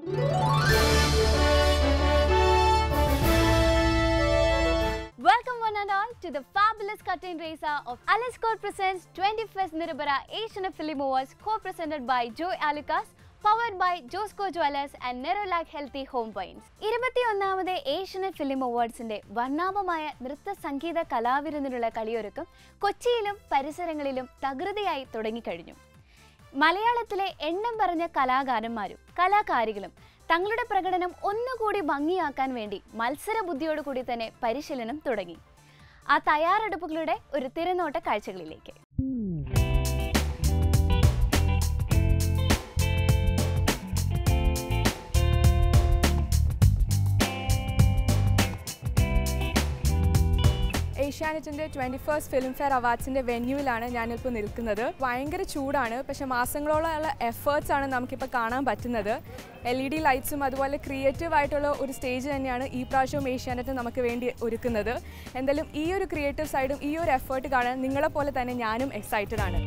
Welcome one and all to the fabulous curtain raiser of Alice Court presents 21st Nirabara Asian Film Awards co-presented by Joy Alucas, powered by Josco Jewelers and Nerolac Healthy Home Points. ഇരുപത്തിയൊന്നാമത് Asian film അവാർഡ്സിന്റെ വർണ്ണാഭമായ നൃത്ത സംഗീത കലാവിരുന്നിനുള്ള കളിയൊരുക്കം കൊച്ചിയിലും പരിസരങ്ങളിലും തകൃതിയായി തുടങ്ങിക്കഴിഞ്ഞു മലയാളത്തിലെ എണ്ണം പറഞ്ഞ കലാകാരന്മാരും കലാകാരികളും തങ്ങളുടെ പ്രകടനം ഒന്നുകൂടി ഭംഗിയാക്കാൻ വേണ്ടി മത്സര ബുദ്ധിയോടുകൂടി തന്നെ പരിശീലനം തുടങ്ങി ആ തയ്യാറെടുപ്പുകളുടെ ഒരു തിരനോട്ട കാഴ്ചകളിലേക്ക് ഏഷ്യാനെറ്റിൻ്റെ ട്വൻറ്റി ഫസ്റ്റ് ഫിലിം ഫെയർ അവാർഡ്സിൻ്റെ വെന്യൂവിലാണ് ഞാനിപ്പോൾ നിൽക്കുന്നത് ഭയങ്കര ചൂടാണ് പക്ഷേ മാസങ്ങളോളമുള്ള എഫേർട്സ് ആണ് നമുക്കിപ്പോൾ കാണാൻ പറ്റുന്നത് എൽ ഇ ഡി ലൈറ്റ്സും അതുപോലെ ക്രിയേറ്റീവ് ആയിട്ടുള്ള ഒരു സ്റ്റേജ് തന്നെയാണ് ഈ പ്രാവശ്യവും ഏഷ്യാനെറ്റ് നമുക്ക് വേണ്ടി ഒരുക്കുന്നത് എന്തായാലും ഈ ഒരു ക്രിയേറ്റീവ് സൈഡും ഈ ഒരു എഫേർട്ട് കാണാൻ നിങ്ങളെപ്പോലെ തന്നെ ഞാനും എക്സൈറ്റഡ് ആണ്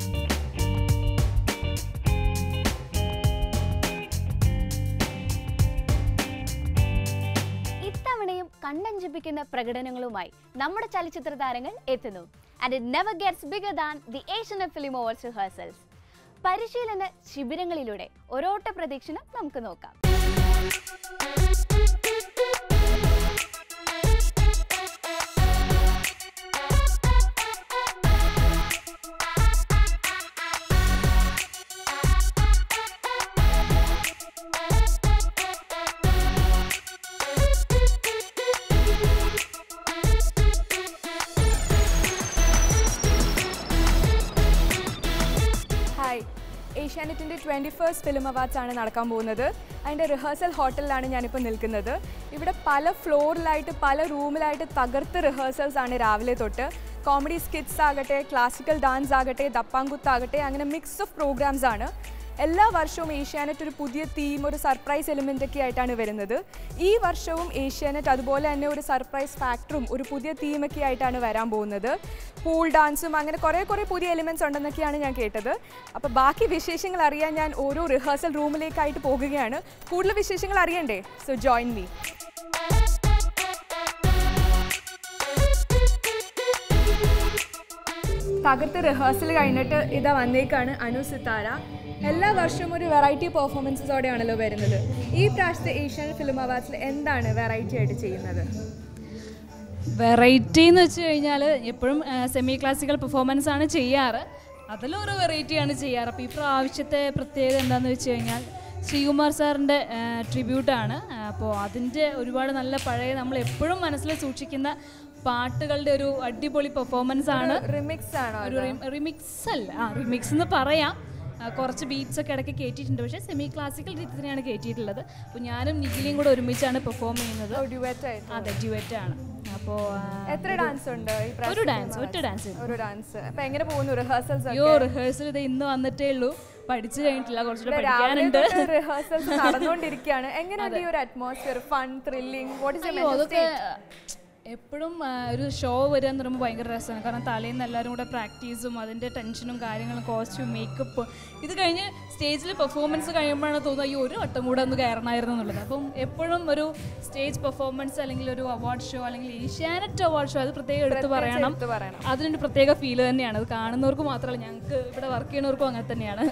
ഇത്തവണയും കണ്ണഞ്ചിപ്പിക്കുന്ന പ്രകടനങ്ങളുമായി നമ്മുടെ ചലച്ചിത്ര താരങ്ങൾ എത്തുന്നു and it never gets bigger than the Asian film awards rehearsals പരിശീലന ശിബിരങ്ങളിലൂടെ ഒരോട്ട പ്രദക്ഷിണം നമുക്ക് നോക്കാം ഹായ് ഏഷ്യാനെറ്റിൻ്റെ ട്വൻറ്റി ഫസ്റ്റ് ഫിലിം അവാർഡ്സ് ആണ് നടക്കാൻ പോകുന്നത് അതിൻ്റെ റിഹേഴ്സൽ ഹോട്ടലിലാണ് ഞാനിപ്പോൾ നിൽക്കുന്നത് ഇവിടെ പല ഫ്ലോറിലായിട്ട് പല റൂമിലായിട്ട് തകർത്ത് റിഹേഴ്സൽസ് ആണ് രാവിലെ തൊട്ട് കോമഡി സ്കിറ്റ്സ് ആകട്ടെ ക്ലാസിക്കൽ ഡാൻസ് ആകട്ടെ ദപ്പാങ്കുത്ത് ആകട്ടെ അങ്ങനെ മിക്സ് ഓഫ് പ്രോഗ്രാംസ് ആണ് എല്ലാ വർഷവും ഏഷ്യാനെറ്റ് ഒരു പുതിയ തീം ഒരു സർപ്രൈസ് എലിമെൻ്റ് ഒക്കെ ആയിട്ടാണ് വരുന്നത് ഈ വർഷവും ഏഷ്യാനെറ്റ് അതുപോലെ തന്നെ ഒരു സർപ്രൈസ് ഫാക്ടറും ഒരു പുതിയ തീമൊക്കെ ആയിട്ടാണ് വരാൻ പോകുന്നത് പൂൾ ഡാൻസും അങ്ങനെ കുറേ കുറേ പുതിയ എലിമെൻറ്റ്സ് ഉണ്ടെന്നൊക്കെയാണ് ഞാൻ കേട്ടത് അപ്പോൾ ബാക്കി വിശേഷങ്ങൾ അറിയാൻ ഞാൻ ഓരോ റിഹേഴ്സൽ റൂമിലേക്കായിട്ട് പോകുകയാണ് കൂടുതൽ വിശേഷങ്ങൾ അറിയണ്ടേ സോ ജോയിൻ മീ തകർത്ത് റിഹേഴ്സൽ കഴിഞ്ഞിട്ട് ഇതാ വന്നേക്കാണ് അനു സിത്താര എല്ലാ വർഷവും ഒരു വെറൈറ്റി പെർഫോമൻസസോടെയാണല്ലോ വരുന്നത് ഈ പ്രാവശ്യത്തെ ഏഷ്യൻ ഫിലിം അവാർഡ്സിൽ എന്താണ് വെറൈറ്റി ആയിട്ട് ചെയ്യുന്നത് വെറൈറ്റി എന്ന് വെച്ച് കഴിഞ്ഞാൽ എപ്പോഴും സെമി ക്ലാസിക്കൽ പെർഫോമൻസ് ആണ് ചെയ്യാറ് അതിലൊരു വെറൈറ്റിയാണ് ചെയ്യാറ് അപ്പോൾ ഈ പ്രാവശ്യത്തെ പ്രത്യേകത എന്താണെന്ന് വെച്ച് കഴിഞ്ഞാൽ ശ്രീകുമാർ സാറിൻ്റെ ട്രിബ്യൂട്ടാണ് അപ്പോൾ അതിൻ്റെ ഒരുപാട് നല്ല പഴയ നമ്മൾ എപ്പോഴും മനസ്സിൽ സൂക്ഷിക്കുന്ന പാട്ടുകളുടെ ഒരു അടിപൊളി പെർഫോമൻസ് ആണ് റിമിക്സ് ആണോ ഒരു റിമിക്സ് അല്ല ആ റിമിക്സ് എന്ന് പറയാം ആ, കുറച്ച് ബീറ്റ്സ് ഒക്കെ ഇടയ്ക്ക് കയറ്റിയിട്ടുണ്ട് പക്ഷേ സെമി ക്ലാസിക്കൽ രീതി തന്നെയാണ് കയറ്റിയിട്ടുള്ളത് അപ്പോൾ ഞാനും നിഖിലിയും കൂടെ ഒരുമിച്ചാണ് പെർഫോം ചെയ്യുന്നത് ഡ്യുവറ്റ് ആയിട്ട് അതെ ഡ്യുവറ്റ് ആണ് അപ്പോൾ എത്ര ഡാൻസ് ഉണ്ട് ഈ പ്രാവശ്യം ഒരു ഡാൻസ് ഒറ്റ ഡാൻസ് ഒരു ഡാൻസ് അപ്പൊ എങ്ങനെ പോകുന്നു റിഹേഴ്സൽസ് അയ്യോ റിഹേഴ്സൽ ഇത് ഇന്ന് വന്നിട്ടേ ഉള്ളൂ പഠിച്ചു കഴിഞ്ഞിട്ടില്ല കുറച്ചുകൂടെ പഠിക്കാനുണ്ട് റിഹേഴ്സൽസ് നടന്നുകൊണ്ടിരിക്കുകയാണ് എങ്ങനെയുണ്ട് ഈ ഒരു atmosphere fun thrilling what is അയ്യോ അതൊക്കെ എപ്പോഴും ആ, ഒരു ഷോ വരിക എന്ന് പറയുമ്പോൾ ഭയങ്കര രസമാണ് കാരണം തലേന്ന് എല്ലാവരും കൂടെ പ്രാക്ടീസും അതിൻ്റെ ടെൻഷനും കാര്യങ്ങളും കോസ്റ്റ്യൂം മേക്കപ്പ് ഇത് കഴിഞ്ഞ് സ്റ്റേജിൽ പെർഫോമൻസ് കഴിയുമ്പോഴാണ് തോന്നുന്നത് അയ്യോ ഒരു വട്ടം കൂടെ ഒന്ന് കയറണമായിരുന്നു എന്നുള്ളത് അപ്പം എപ്പോഴും ഒരു സ്റ്റേജ് പെർഫോമൻസ് അല്ലെങ്കിൽ ഒരു അവാർഡ് ഷോ അല്ലെങ്കിൽ ഏഷ്യാനെറ്റ് അവാർഡ് ഷോ അത് പ്രത്യേകം എടുത്ത് പറയണം എടുത്ത് പറയണം. അതിനൊരു പ്രത്യേക ഫീൽ തന്നെയാണ് അത് കാണുന്നവർക്ക് മാത്രമല്ല ഞങ്ങൾക്ക് ഇവിടെ വർക്ക് ചെയ്യുന്നവർക്കും അങ്ങനെ തന്നെയാണ്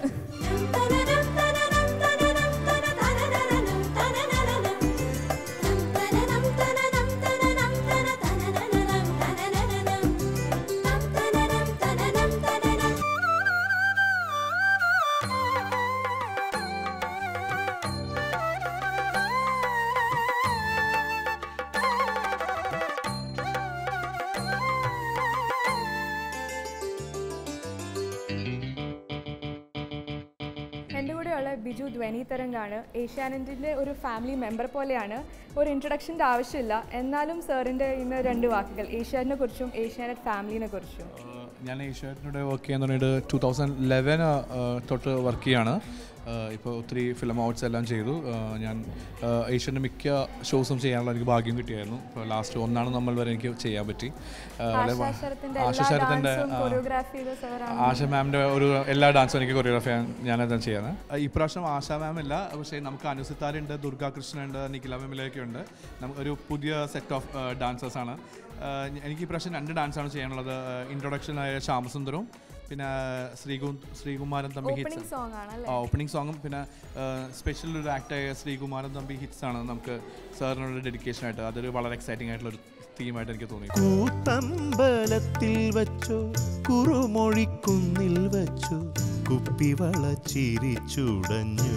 എൻ്റെ കൂടെയുള്ള ബിജു ധ്വനി തരംഗാണ് ഏഷ്യാനെറ്റിൻ്റെ ഒരു ഫാമിലി മെമ്പർ പോലെയാണ് ഒരു ഇൻട്രഡക്ഷൻ്റെ ആവശ്യമില്ല എന്നാലും സാറിൻ്റെ ഇന്ന് രണ്ട് വാക്കുകൾ ഏഷ്യാനെറ്റിനെ കുറിച്ചും ഏഷ്യാനെറ്റ് ഫാമിലിനെ കുറിച്ചും ഞാൻ ഏഷ്യാനെറ്റിനോട് വർക്ക് ചെയ്യാൻ തുടങ്ങിയിട്ട് ടു തൗസൻഡ് ലെവൻ തൊട്ട് വർക്ക് ചെയ്യാണ് ഇപ്പോൾ ഒത്തിരി ഫിലിം അവാർഡ്സ് എല്ലാം ചെയ്തു ആ, ഞാൻ ആ, ഏഷ്യൻ്റെ മിക്ക ഷോസും ചെയ്യാനുള്ള എനിക്ക് ഭാഗ്യം കിട്ടിയായിരുന്നു ഇപ്പോൾ ലാസ്റ്റ് ഒന്നാണ് നമ്മൾ വരെ എനിക്ക് ചെയ്യാൻ പറ്റി ആ, വളരെ വ- ആശാശരത്തിന്റെ ആശ എല്ലാ ശരത്തിൻ്റെ ഡാൻസും ആ, കൊറിയോഗ്രാഫി ചെയ്ത സാറാണ് ആശ മാമിൻ്റെ ഒരു എല്ലാ ഡാൻസും എനിക്ക് കൊറിയോഗ്രാഫി ചെയ്യാൻ ഞാനതാണ് ചെയ്യുന്നത് ഇപ്രാവശ്യം ആശ മാം ഇല്ല പക്ഷേ നമുക്ക് അനുസിത്താരുണ്ട് ദുർഗാ കൃഷ്ണനുണ്ട് നിഖില മെമിലയൊക്കെ ഉണ്ട് നമുക്ക് ഒരു പുതിയ സെറ്റ് ഓഫ് ഡാൻസേഴ്സ് ആണ് ആ, എനിക്ക് ഇപ്രാവശ്യം രണ്ട് ഡാൻസാണ് ചെയ്യാനുള്ളത് ഇൻട്രൊഡക്ഷൻ ആയ ശ്യാമസുന്ദരവും പിന്നെ ശ്രീകു Sreekumaran Thampi opening hits song ആണ് അല്ലേ ഓപ്പണിംഗ് സോങ്ങും പിന്നെ സ്പെഷ്യൽ ഒരു ആക്ടായ ശ്രീകുമാരൻ തമ്പി ഹിറ്റ്സ് ആണ് നമുക്ക് സാറിനുള്ള ഡെഡിക്കേഷൻ ആയിട്ട് അതൊരു വളരെ എക്സൈറ്റിംഗ് ആയിട്ടുള്ള ഒരു തീമായിട്ട് എനിക്ക് തോന്നി കൂത്തമ്പലത്തിൽ വച്ചോ കുറുമൊഴിക്കുന്നിൽ വച്ചോ കുപ്പിവള ചിരിച്ചുടഞ്ഞു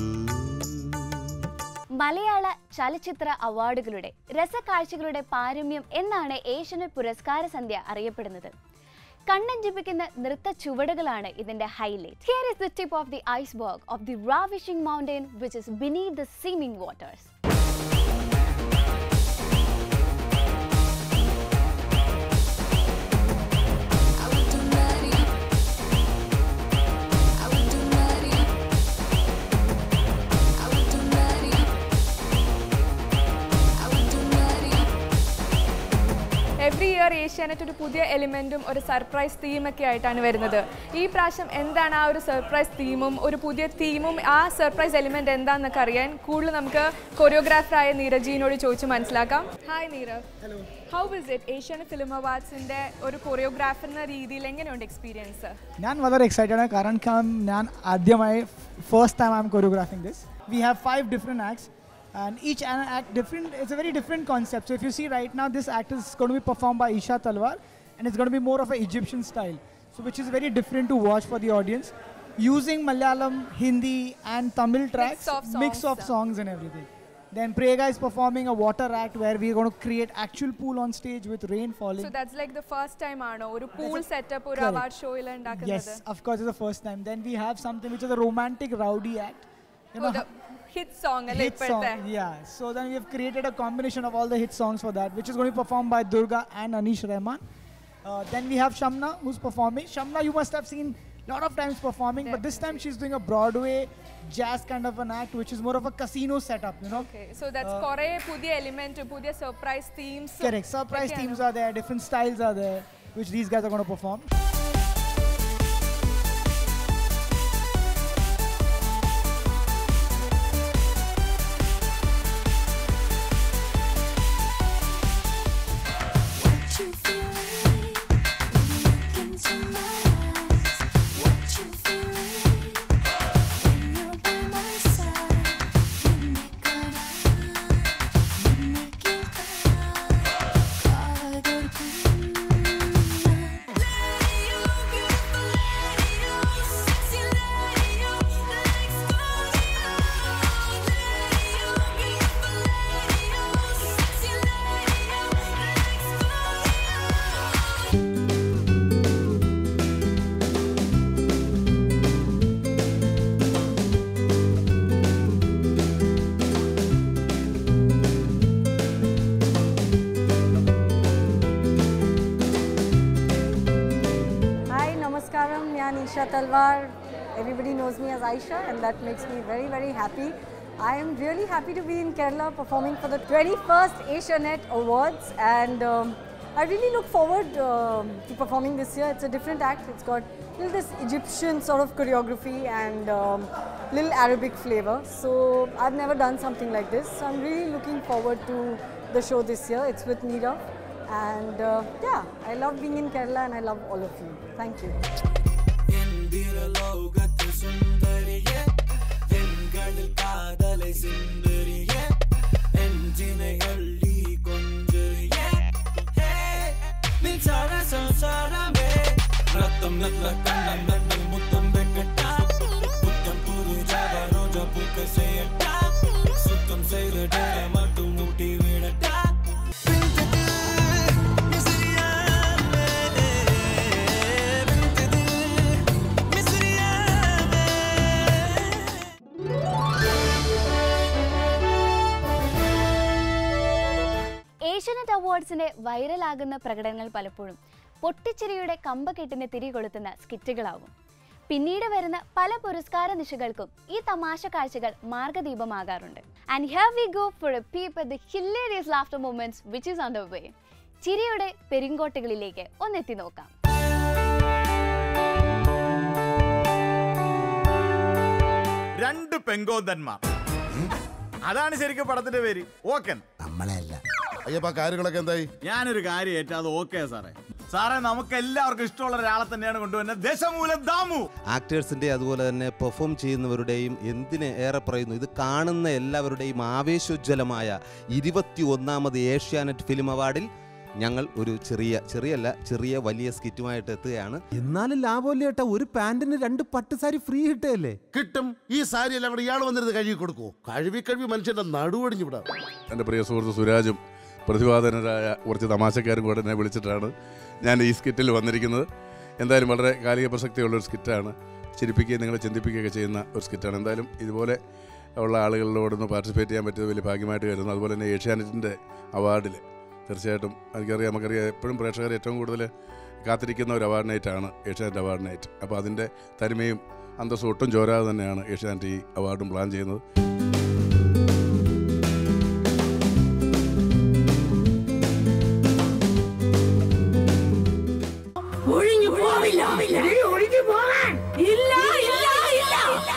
മലയാള ചലച്ചിത്ര അവാർഡുകളുടെ രസകാഴ്ചകളുടെ പാരമ്യം എന്നാണ് ഏഷ്യനെറ്റ് പുരസ്കാര സന്ധ്യ അറിയപ്പെടുന്നത് കണ്ണഞ്ചിപ്പിക്കുന്ന നൃത്ത ചുവടുകളാണ് ഇതിന്റെ highlight here is the tip of the iceberg of the ravishing mountain which is beneath the seeming waters every year Asianet ഒരു പുതിയ എലിമെന്റും ഒരു സർപ്രൈസ് തീമൊക്കെ ആയിട്ടാണ് വരുന്നത് ഈ പ്രാവശ്യം എന്താണ് ആ ഒരു സർപ്രൈസ് തീമും ഒരു പുതിയ തീമും ആ സർപ്രൈസ് എലിമെന്റ് എന്താണെന്നൊക്കെ അറിയാൻ കൂടുതൽ നമുക്ക് കൊറിയോഗ്രാഫറായ നീരജിനോട് ചോദിച്ച് മനസ്സിലാക്കാം hi Neerav hello how is it Asianet film അവാർഡ്സിന്റെ ഒരു കൊറിയോഗ്രാഫർ എന്ന രീതിയിൽ എങ്ങനെയുണ്ട് എക്സ്പീരിയൻസ് ഞാൻ വളരെ എക്സൈറ്റഡ് ആണ് കാരണം കം ഞാൻ ആദ്യമായി first time I'm choreographing this we have five different acts and each an act different it's a very different concept so if you see right now this act is going to be performed by isha talwar and it's going to be more of an egyptian style so which is very different to watch for the audience using malayalam hindi and tamil tracks of mix songs. of songs and everything then prega is performing a water act where we're going to create actual pool on stage with rain falling so that's like the first time ആണോ ഒരു pool setup ഒരു Correct. Award ഷോയിൽ ഉണ്ടാക്കുന്നത് Yes, of course, it's the first time. Then we have something which is a romantic rowdy act. You know, hit song അല്ലേ hit ഇപ്പോഴത്തെ song. Yeah. So then we have created a combination of all the hit songs for that, which is going to be performed by Durga and Anish Rahman. Uh, then we have Shamna who's performing. Shamna, you must have seen a lot of times performing, but this time she's doing a Broadway jazz kind of an act, which is more of a casino setup. You know. Okay so that's കുറേ പുതിയ element പുതിയ surprise themes Correct. Surprise themes are there, different styles are there, which these guys are going to perform. Hi, Namaskaram. I am Isha Talwar. Everybody knows me as Aisha, and that makes me very, very happy. I am really happy to be in Kerala performing for the 21st Asianet Awards, and um, I really look forward um, to performing this year. It's a different act. It's got little this Egyptian sort of choreography and um, little Arabic flavor. So I've never done something like this. So I'm really looking forward to the show this year. It's with Neerav. And uh, yeah, I love being in Kerala and I love all of you. Thank you. Asianet അവാർഡ്സിന്റെ വൈറലാകുന്ന പ്രകടനങ്ങൾ പലപ്പോഴും പൊട്ടിച്ചിരിയുടെ കമ്പക്കെട്ടിന് തിരികൊളുത്തുന്ന സ്കിറ്റുകളാവും പിന്നീട് വരുന്ന പല പുരസ്കാര നിശകൾക്കും ഈ തമാശ കാഴ്ചകൾ മാർഗദീപമാകാറുണ്ട് and here we go for a peep the hilarious laughter moments which is under way ചിരിയുടെ പെരിങ്കോട്ടകളിലേക്ക് ഒന്നെത്തി നോക്കാം രണ്ട് പെങ്കോന്തന്മാർ അതാണ് ശരിക്കും പടത്തിന്റെ പേര് ഓക്കൻ നമ്മളെയല്ല അയ്യപ്പ കാര്യങ്ങളൊക്കെ എന്തായി ഞാനൊരു കാര്യം ഏറ്റ അത് ഓക്കെ സാറേ സാറേ നമുക്ക് എല്ലാവർക്കും ഇഷ്ടമുള്ള ഒരാളെ തന്നെയാണ് കൊണ്ടുവരുന്നത് ദശമൂലം ദാമു ആക്ടേഴ്സിന്റെ അതുപോലെ തന്നെ പെർഫോം ചെയ്യുന്നവരുടെയും എന്തിന് ഏറെ പറയുന്നു ഇത് കാണുന്ന എല്ലാവരുടെയും ആവേശോജ്വലമായ ഇരുപത്തി ഒന്നാമത് ഏഷ്യാനെറ്റ് ഫിലിം അവാർഡിൽ ഞങ്ങൾ ഒരു ചെറിയ ചെറിയല്ല ചെറിയ വലിയ സ്കിറ്റുമായിട്ട് എത്തുകയാണ് എന്നാലും ലാഭമല്ലേ ഏട്ടാ ഒരു പാന്റിന് രണ്ട് പട്ടുസാരി ഫ്രീ കിട്ടുകയല്ലേ കിട്ടും ഈ സാരി എല്ലാം കൂടെ ഇയാൾ വന്നിരുന്ന് കഴുകി കൊടുക്കുമോ കഴുകി കഴുകി മനുഷ്യന്റെ നടുവടിഞ്ഞു വിടാം എൻ്റെ പ്രിയ സുഹൃത്ത് സുരാജും പ്രതിപാദനരായ കുറച്ച് തമാശക്കാരും കൂടെ എന്നെ വിളിച്ചിട്ടാണ് ഞാൻ ഈ സ്കിറ്റിൽ വന്നിരിക്കുന്നത് എന്തായാലും വളരെ കാലിക പ്രസക്തിയുള്ള ഒരു സ്കിറ്റാണ് ചിരിപ്പിക്കുകയും നിങ്ങളെ ചിന്തിപ്പിക്കുകയൊക്കെ ചെയ്യുന്ന ഒരു സ്കിറ്റാണ് എന്തായാലും ഇതുപോലെ ഉള്ള ആളുകളോടൊന്ന് പാർട്ടിസിപ്പേറ്റ് ചെയ്യാൻ പറ്റിയത് വലിയ ഭാഗ്യമായിട്ട് കരുതുന്നു അതുപോലെ തന്നെ ഏഷ്യാനെറ്റിൻ്റെ അവാർഡിൽ തീർച്ചയായിട്ടും എനിക്കറിയാം നമുക്കറിയാം എപ്പോഴും പ്രേക്ഷകർ ഏറ്റവും കൂടുതൽ കാത്തിരിക്കുന്ന ഒരു അവാർഡ് നൈറ്റാണ് ഏഷ്യാനെറ്റ് അവാർഡ് നൈറ്റ് അപ്പോൾ അതിൻ്റെ തനിമയും അന്തസ്സും ഒട്ടും ചോരാതെ തന്നെയാണ് ഏഷ്യാനെറ്റ് ഈ അവാർഡും പ്ലാൻ ചെയ്യുന്നത് ഒഴിഞ്ഞു പോവില്ല ഒഴിഞ്ഞു പോകാൻ ഇല്ല ഇല്ല ഇല്ല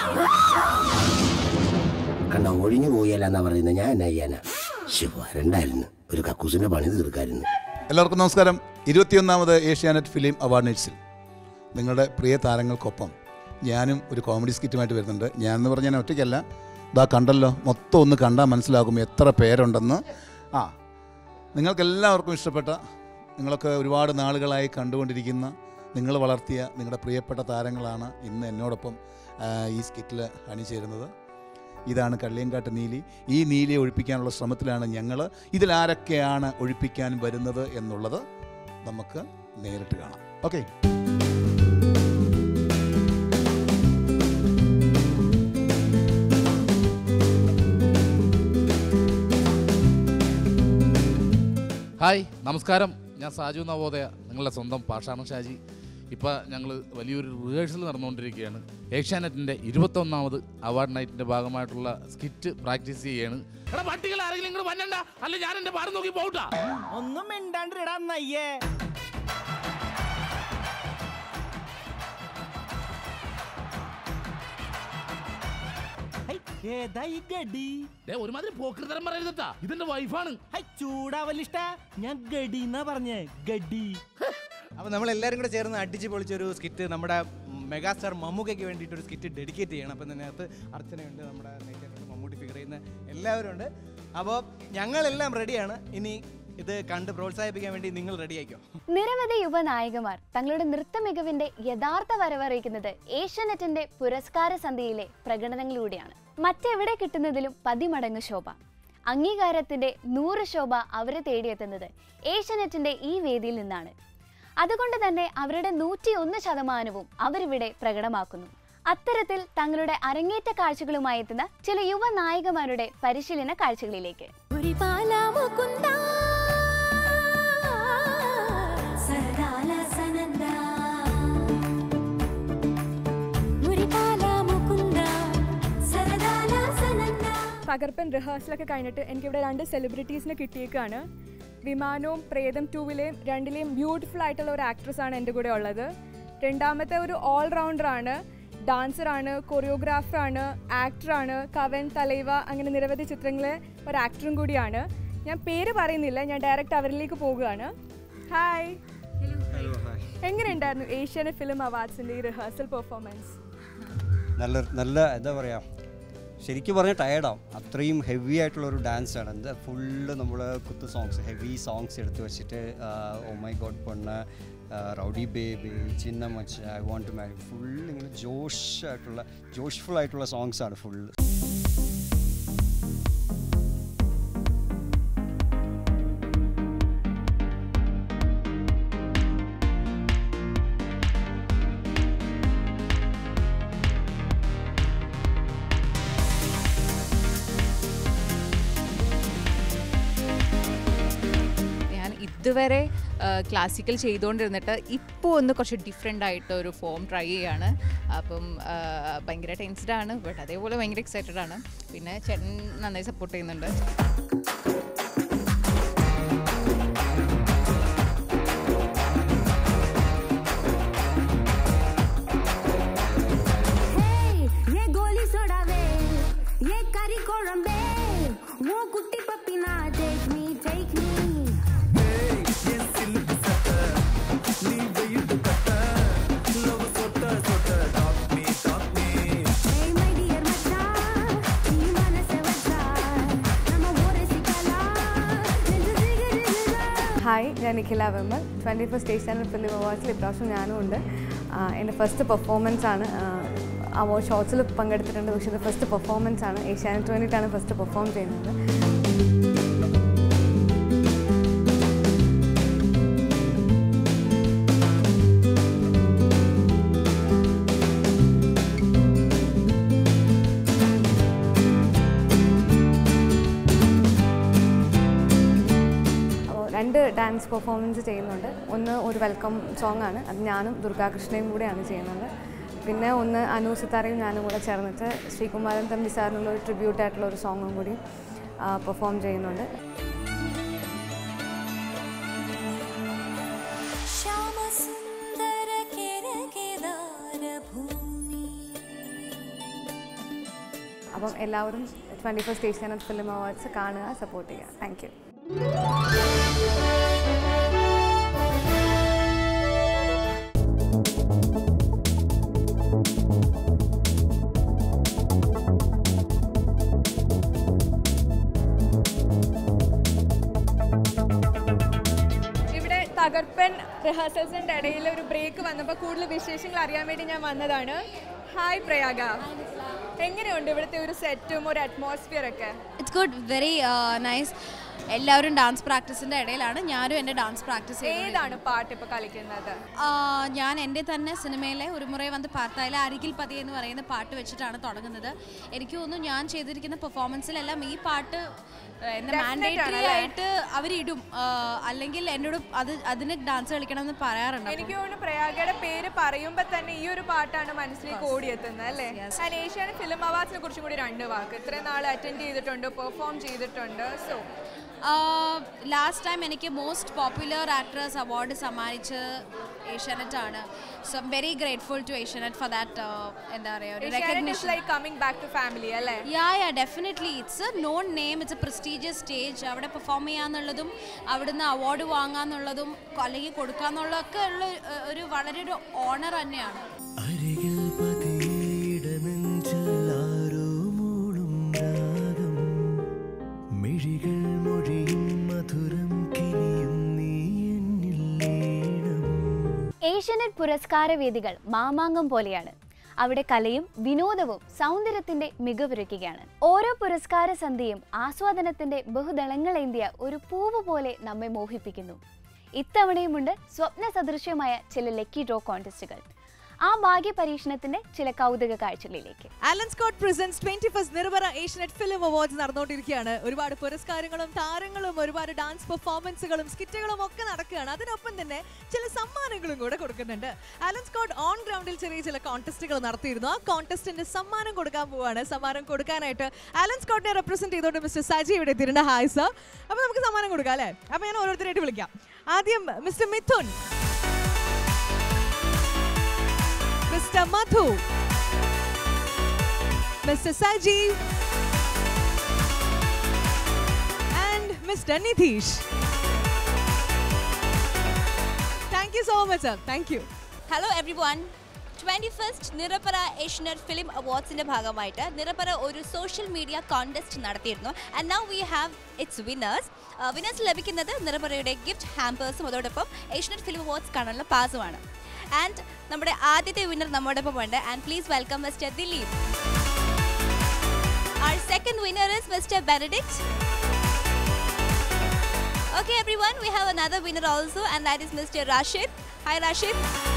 കണ്ട ഒഴിഞ്ഞു പോയല്ല എന്നാ പറയുന്നത് ഞാൻ എന്നാ ചെയ്യാനാ ശിവ രണ്ടായിരുന്നു ഒരു കക്കൂസിന്റെ പണി തീർക്കായിരുന്നു എല്ലാവർക്കും നമസ്കാരം ഇരുപത്തിയൊന്നാമത് ഏഷ്യാനെറ്റ് ഫിലിം അവാർഡ് നൈറ്റ്സിൽ നിങ്ങളുടെ പ്രിയ താരങ്ങൾക്കൊപ്പം ഞാനും ഒരു കോമഡി സ്കിറ്റുമായിട്ട് വരുന്നുണ്ട് ഞാൻ എന്ന് പറഞ്ഞാൽ ഞാൻ ഒറ്റയ്ക്കല്ല ഇതാ കണ്ടല്ലോ മൊത്തം ഒന്ന് കണ്ടാൽ മനസ്സിലാകും എത്ര പേരുണ്ടെന്ന് ആ നിങ്ങൾക്കെല്ലാവർക്കും ഇഷ്ടപ്പെട്ട നിങ്ങളൊക്കെ ഒരുപാട് നാളുകളായി കണ്ടുകൊണ്ടിരിക്കുന്ന നിങ്ങൾ വളർത്തിയ നിങ്ങളുടെ പ്രിയപ്പെട്ട താരങ്ങളാണ് ഇന്ന് എന്നോടൊപ്പം ആ, ഈ സ്കിറ്റിൽ അണിചേരുന്നത് ഇതാണ് കള്ളിയങ്കാട്ട് നീലി ഈ നീലിയെ ഒഴിപ്പിക്കാനുള്ള ശ്രമത്തിലാണ് ഞങ്ങൾ ഇതിലാരൊക്കെയാണ് ഒഴിപ്പിക്കാൻ വരുന്നത് എന്നുള്ളത് നമുക്ക് നേരിട്ട് കാണാം ഓക്കെ ഹായ് നമസ്കാരം ഞാൻ സാജു നവോദയ നിങ്ങളുടെ സ്വന്തം പാഷാണ് ഷാജി ഇപ്പോൾ ഞങ്ങൾ വലിയൊരു റിഹേഴ്സൽ നടന്നുകൊണ്ടിരിക്കുകയാണ് ഏഷ്യാനെറ്റിൻ്റെ ഇരുപത്തൊന്നാമത് അവാർഡ് നൈറ്റിൻ്റെ ഭാഗമായിട്ടുള്ള സ്കിറ്റ് പ്രാക്ടീസ് ചെയ്യാണ് എടാ പട്ടികൾ ആരെങ്കിലും ഇങ്ങോട്ട് വന്നണ്ട അല്ല ഞാൻ എൻ്റെ പാടം നോക്കി പോകട്ടാ ഒന്നും മിണ്ടാണ്ടിടാ നയ്യേ ഹൈ, ഏതാ ഈ ഗഡി ഒരുമാതിരി പോക്കൃതരം പറയരുതട്ടാ ഇതെന്റെ വൈഫാണ് ഹൈ ചൂടാവല്ലിഷ്ട ഞാൻ ഗഡി എന്നാ പറഞ്ഞേ ഗഡി അപ്പോൾ നമ്മൾ എല്ലാവരും കൂടെ ചേർന്ന് അടിച്ച് പൊളിച്ചൊരു സ്കിറ്റ് നമ്മുടെ മെഗാസ്റ്റാർ മമ്മൂക്കയ്ക്ക് വേണ്ടിയിട്ട് ഒരു സ്കിറ്റ് ഡെഡിക്കേറ്റ് ചെയ്യണം അപ്പം ഇതിനകത്ത് അർച്ചനയുണ്ട് നമ്മുടെ നെയ്റ്റേറ്റുണ്ട് മമ്മൂട്ടി ഫിഗർ ചെയ്യുന്ന എല്ലാവരും ഉണ്ട് അപ്പോൾ ഞങ്ങളെല്ലാം റെഡിയാണ് ഇനി ഇത് കണ്ട് പ്രോത്സാഹിപ്പിക്കാൻ വേണ്ടി നിങ്ങൾ റെഡി ആയിക്കോ നിരവധി യുവനായികമാർ തങ്ങളുടെ നൃത്ത മികവിന്റെ യഥാർത്ഥ വരവറിയിക്കുന്നത് ഏഷ്യാനെറ്റിന്റെ പുരസ്കാര സന്ധ്യയിലെ പ്രകടനങ്ങളിലൂടെയാണ് മറ്റെവിടെ കിട്ടുന്നതിലും പതിമടങ്ങ് ശോഭ അംഗീകാരത്തിന്റെ നൂറ് ശോഭ അവരെ തേടിയെത്തുന്നത് ഏഷ്യാനെറ്റിന്റെ ഈ വേദിയിൽ നിന്നാണ് അതുകൊണ്ട് തന്നെ അവരുടെ നൂറ്റി ഒന്ന് ശതമാനവും അവരിവിടെ പ്രകടമാക്കുന്നു അത്തരത്തിൽ തങ്ങളുടെ അരങ്ങേറ്റ കാഴ്ചകളുമായി എത്തുന്ന ചില യുവ നായികമാരുടെ പരിശീലന കാഴ്ചകളിലേക്ക് ഒരു പാലാമുകുന്ദ സരദാല സനന്ദ ഒരു പാലാമുകുന്ദ സരദാല സനന്ദ തകർപ്പൻ റിഹേഴ്സലൊക്കെ കഴിഞ്ഞിട്ട് എനിക്കിവിടെ രണ്ട് സെലിബ്രിറ്റീസിനെ കിട്ടിയേക്കാണ് വിമാനവും പ്രേതം ടൂവിലെയും രണ്ടിലെയും ബ്യൂട്ടിഫുൾ ആയിട്ടുള്ള ഒരു ആക്ട്രസ് ആണ് എൻ്റെ കൂടെ ഉള്ളത് രണ്ടാമത്തെ ഒരു ഓൾ റൗണ്ടറാണ് ഡാൻസറാണ് കൊറിയോഗ്രാഫറാണ് ആക്ടറാണ് കവൻ തലൈവ അങ്ങനെ നിരവധി ചിത്രങ്ങളിലെ ഒരു ആക്ടറും കൂടിയാണ് ഞാൻ പേര് പറയുന്നില്ല ഞാൻ ഡയറക്റ്റ് അവരിലേക്ക് പോകുകയാണ് ഹായ് എങ്ങനെയുണ്ടായിരുന്നു ഏഷ്യാനെറ്റ് ഫിലിം അവാർഡ്സിൻ്റെ ഈ റിഹേഴ്സൽ പെർഫോമൻസ് നല്ല നല്ല എന്താ പറയുക ശരിക്കും പറഞ്ഞാൽ ടയർഡാവും അത്രയും ഹെവി ആയിട്ടുള്ള ഒരു ഡാൻസ് ആണ് എന്താ ഫുള്ള് നമ്മൾ കുത്ത് സോങ്സ് ഹെവി സോങ്സ് എടുത്ത് വെച്ചിട്ട് ഓ മൈ ഗോഡ് പൊണ്ണ് റൗഡി ബേബി ചിന്ന മച്ച് I want to marry full ഇങ്ങനെ ജോഷ് ആയിട്ടുള്ള ജോഷ്ഫുൾ ആയിട്ടുള്ള സോങ്സ് ആണ് ഫുള്ള് ഞാൻ ഇതുവരെ ക്ലാസിക്കൽ ചെയ്തുകൊണ്ടിരുന്നിട്ട് ഇപ്പോൾ ഒന്ന് കുറച്ച് ഡിഫറെൻ്റ് ആയിട്ട് ഒരു ഫോം ട്രൈ ചെയ്യാണ് അപ്പം ആ, ഭയങ്കര ടെൻസ്ഡ് ആണ് ബട്ട് അതേപോലെ ഭയങ്കര എക്സൈറ്റഡ് ആണ് പിന്നെ ചേട്ടൻ നന്നായി സപ്പോർട്ട് ചെയ്യുന്നുണ്ട് ये गोली सोडावे ये करी कोळंबे वो कुट्टी पप्पीना take me take me hi ഞാൻ Nikhila Vimal twenty first state channel film അവാർഡ്സിൽ ഇപ്രാവശ്യം ഞാനും ഉണ്ട് ആ, എൻ്റെ ഫസ്റ്റ് പെർഫോമൻസ് ആണ് അവാർഡ് ഷോർട്സിൽ പങ്കെടുത്തിട്ടുണ്ട് പക്ഷേ ഇത് ഫസ്റ്റ് പെർഫോമൻസ് ആണ് ഏഷ്യാനെറ്റ് വേണ്ടിയിട്ടാണ് ഫസ്റ്റ് പെർഫോം ചെയ്യുന്നത് അപ്പോൾ രണ്ട് ഡാൻസ് പെർഫോമൻസ് ചെയ്യുന്നുണ്ട് ഒന്ന് ഒരു വെൽക്കം സോങ് ആണ് അത് ഞാനും ദുർഗാകൃഷ്ണയും കൂടെയാണ് ചെയ്യുന്നത് പിന്നെ ഒന്ന് അനു സിത്താരയും ഞാനും കൂടെ ചേർന്നിട്ട് ശ്രീകുമാരൻ തമ്പി സാറിനുള്ള ഒരു ട്രിബ്യൂട്ട് ആയിട്ടുള്ള ഒരു സോങ്ങും കൂടി പെർഫോം ചെയ്യുന്നുണ്ട് ശ്യാമസുന്ദര കേരകേദാര ഭൂമി അപ്പം എല്ലാവരും twenty first state channel film awards കാണുക സപ്പോർട്ട് ചെയ്യുക താങ്ക് യു ഇവിടെ തകർപ്പൻ റിഹേഴ്സൽസിൻ്റെ ഇടയിൽ ഒരു ബ്രേക്ക് വന്നപ്പോൾ കൂടുതൽ വിശേഷങ്ങൾ അറിയാൻ വേണ്ടി ഞാൻ വന്നതാണ് ഹായ് പ്രയാഗ എങ്ങനെയുണ്ട് ഇവിടുത്തെ ഒരു സെറ്റും ഒരു അറ്റ്മോസ്ഫിയർ ഒക്കെ ഇറ്റ്സ് ഗുഡ് വെരി നൈസ് എല്ലാവരും ഡാൻസ് പ്രാക്ടീസിൻ്റെ ഇടയിലാണ് ഞാനും എൻ്റെ ഡാൻസ് പ്രാക്ടീസ് ഏതാണ് പാട്ട് ഇപ്പോൾ കളിക്കുന്നത് ഞാൻ എൻ്റെ തന്നെ സിനിമയിലെ ഒരു മുറേ വന്ന് പാർത്തായിലെ അരികിൽ പതി എന്ന് പറയുന്ന പാട്ട് വെച്ചിട്ടാണ് തുടങ്ങുന്നത് എനിക്ക് തോന്നുന്നു ഞാൻ ചെയ്തിരിക്കുന്ന പെർഫോമൻസിലെല്ലാം ഈ പാട്ട് ആ, എന്താ Definite മാൻഡേറ്ററി ആണല്ലേ? ആയിട്ട് അവരിടും ആ, അല്ലെങ്കിൽ എന്നോട് അത് അതിന് ഡാൻസ് കളിക്കണം എന്ന് പറയാറുണ്ട് അപ്പം- എനിക്ക് തോന്നുന്നു പ്രയാഗയുടെ പേര് പറയുമ്പോൾ തന്നെ ഈ ഒരു പാട്ടാണ് മനസ്സിലേക്ക് ഓടിയെത്തുന്നത് അല്ലേ ഞാൻ ഏഷ്യാനെറ്റ് ഫിലിം അവാർഡ്സിനെ കുറിച്ചും കൂടി രണ്ട് വാക്ക് ഇത്രയും നാൾ അറ്റൻഡ് ചെയ്തിട്ടുണ്ട് പെർഫോം ചെയ്തിട്ടുണ്ട് സോ ലാസ്റ്റ് ടൈം എനിക്ക് മോസ്റ്റ് പോപ്പുലർ ആക്ട്രസ് അവാർഡ് സമ്മാനിച്ച് ഏഷ്യാനെറ്റ് ആണ് so I'm very grateful to Asianet for that എന്താ പറയുക ഒരു recognition. Like coming back to family അല്ലേ yeah yeah definitely it's a known name it's a prestigious stage അവിടെ perform ചെയ്യാന്നുള്ളതും അവിടുന്ന് അവാർഡ് വാങ്ങാന്നുള്ളതും അല്ലെങ്കിൽ കൊടുക്കാന്നുള്ളതൊക്കെ ഉള്ള ഏഹ്, ഒരു വളരെ ഒരു ഓണർ തന്നെയാണ് അരികിൽ പതിയിടനെഞ്ചിലാരോ മൂളും രാഗം മിഴികൾ മൊഴിയും മധുരം കിനിയും നീ എന്നിൽ ലീനം ഏഷ്യനെറ്റ് പുരസ്കാര വേദികൾ മാമാങ്കം പോലെയാണ് അവിടെ കലയും വിനോദവും സൗന്ദര്യത്തിന്റെ മികവുരയ്ക്കുകയാണ് ഓരോ പുരസ്കാര സന്ധ്യയും ആസ്വാദനത്തിന്റെ ബഹുദളങ്ങളേന്തിയ ഒരു പൂവ് പോലെ നമ്മെ മോഹിപ്പിക്കുന്നു ഇത്തവണയുമുണ്ട് സ്വപ്ന സദൃശ്യമായ ചില ലക്കി ഡ്രോ കോൺടെസ്റ്റുകൾ ആ ഭാഗ്യ പരീക്ഷണത്തിന്റെ ചില കൗതുക കാഴ്ചകളിലേക്ക് Alan Scott presents twenty first നിർവറ ഏഷ്യനെറ്റ് ഫിലിം അവാർഡ്സ് നടന്നുകൊണ്ടിരിക്കുകയാണ് ഒരുപാട് പുരസ്കാരങ്ങളും താരങ്ങളും ഒരുപാട് ഡാൻസ് പെർഫോമൻസുകളും സ്കിറ്റുകളും ഒക്കെ നടക്കുകയാണ് അതിനൊപ്പം തന്നെ ചില സമ്മാനങ്ങളും കൂടെ കൊടുക്കുന്നുണ്ട് ആലൻ സ്കോട്ട് ഓൺ ഗ്രൗണ്ടിൽ ചെറിയ ചില കോൺടെസ്റ്റുകൾ നടത്തിയിരുന്നു ആ കോൺടെസ്റ്റിന്റെ സമ്മാനം കൊടുക്കാൻ പോവാണ് സമ്മാനം കൊടുക്കാനായിട്ട് ആലൻ സ്കോട്ടിനെ റെപ്രസെന്റ് ചെയ്തുകൊണ്ട് മിസ്റ്റർ സജി ഇവിടെ എത്തിയിട്ടുണ്ട് ഹായ് സർ അപ്പൊ നമുക്ക് സമ്മാനം കൊടുക്കാം അല്ലേ അപ്പൊ ഞാൻ ഓരോരുത്തരായിട്ട് വിളിക്കാം ആദ്യം mister Mithun mister Madhu Mr. Sajeev and Mr. Nitish. Thank you so much, sir. Thank you. Hello everyone twenty first Nirapara Asianet film അവാർഡ്സിൻ്റെ ഭാഗമായിട്ട് നിറപ്പറ ഒരു സോഷ്യൽ മീഡിയ കോൺടെസ്റ്റ് നടത്തിയിരുന്നു and now we have its winners winners ലഭിക്കുന്നത് നിറപ്പറയുടെ ഗിഫ്റ്റ് ഹാമ്പേഴ്സും അതോടൊപ്പം Asianet film awards കാണാനുള്ള പാസുമാണ് and നമ്മുടെ ആദ്യത്തെ വിന്നർ നമ്മോടൊപ്പം ഉണ്ട് and please welcome mister Dileep Our second winner is Mr. Benedict. Okay, everyone, we have another winner also, and that is Mr. Rashid. Hi, Rashid.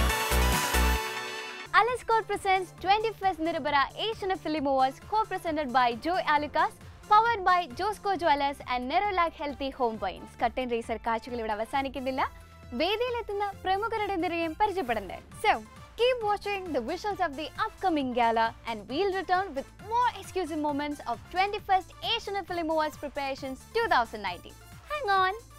Alescott presents 21st Nirabara Asian Film Awards co-presented by Joy Alucas, powered by Josco Jewelers and Nerolac Healthy Home Wines. കട്ടൻ റേസർ കാഴ്ചകൾ ഇവിടെ അവസാനിക്കുന്നില്ല വേദിയിലെത്തുന്ന പ്രമുഖരുടെ നിരയും പരിചയപ്പെടണ്ടേ so Keep watching the visuals of the upcoming gala and we'll return with more exclusive moments of 21st Asian Film Awards preparations 2019. Hang on!